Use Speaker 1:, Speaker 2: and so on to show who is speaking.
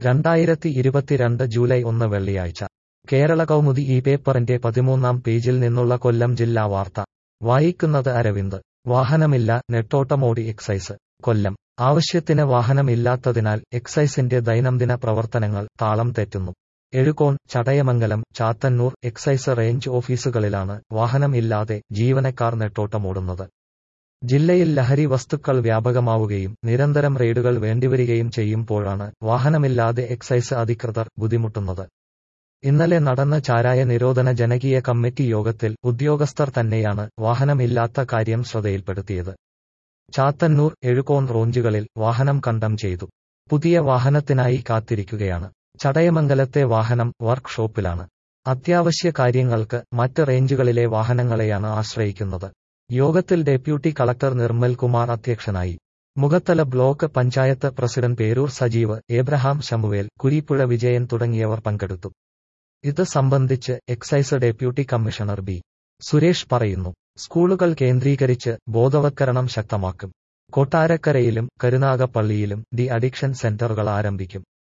Speaker 1: രണ്ടായിരത്തി ഇരുപത്തിരണ്ട് ജൂലൈ ഒന്ന് വെള്ളിയാഴ്ച കേരള കൗമുദി ഈ പേപ്പറിന്റെ പതിമൂന്നാം പേജിൽ നിന്നുള്ള കൊല്ലം ജില്ലാ വാർത്ത വായിക്കുന്നത് അരവിന്ദ് വാഹനമില്ല നെട്ടോട്ടമോടി എക്സൈസ് കൊല്ലം ആവശ്യത്തിന് വാഹനമില്ലാത്തതിനാൽ എക്സൈസിന്റെ ദൈനംദിന പ്രവർത്തനങ്ങൾ താളം തെറ്റുന്നു എഴുകോൺ ചടയമംഗലം ചാത്തന്നൂർ എക്സൈസ് റേഞ്ച് ഓഫീസുകളിലാണ് വാഹനം ഇല്ലാതെ ജീവനക്കാർ നെട്ടോട്ടമോടുന്നത് ജില്ലയിൽ ലഹരി വസ്തുക്കൾ വ്യാപകമാവുകയും നിരന്തരം റെയ്ഡുകൾ വേണ്ടിവരികയും ചെയ്യുമ്പോഴാണ് വാഹനമില്ലാതെ എക്സൈസ് അധികൃതർ ബുദ്ധിമുട്ടുന്നത് ഇന്നലെ നടന്ന ചാരായ നിരോധന ജനകീയ കമ്മിറ്റി യോഗത്തിൽ ഉദ്യോഗസ്ഥർ തന്നെയാണ് വാഹനമില്ലാത്ത കാര്യം ശ്രദ്ധയിൽപ്പെടുത്തിയത് ചാത്തന്നൂർ എഴുകോൺ റോഞ്ചുകളിൽ വാഹനം കണ്ടം ചെയ്തു പുതിയ വാഹനത്തിനായി കാത്തിരിക്കുകയാണ് ചടയമംഗലത്തെ വാഹനം വർക്ക്ഷോപ്പിലാണ് അത്യാവശ്യ കാര്യങ്ങൾക്ക് മറ്റ് റേഞ്ചുകളിലെ വാഹനങ്ങളെയാണ് ആശ്രയിക്കുന്നത് യോഗത്തിൽ ഡെപ്യൂട്ടി കളക്ടർ നിർമ്മൽ കുമാർ അധ്യക്ഷനായി Mukhathala block panchayat president Peroor Sajeev Abraham Shamuel Kureepuzha Vijayan തുടങ്ങിയവർ പങ്കെടുത്തു ഇത് സംബന്ധിച്ച് excise deputy commissioner B Suresh പറയുന്നു സ്കൂളുകൾ കേന്ദ്രീകരിച്ച് ബോധവത്കരണം ശക്തമാക്കും കൊട്ടാരക്കരയിലും കരുനാഗപ്പള്ളിയിലും ഡി അഡിക്ഷൻ സെന്ററുകൾ ആരംഭിക്കും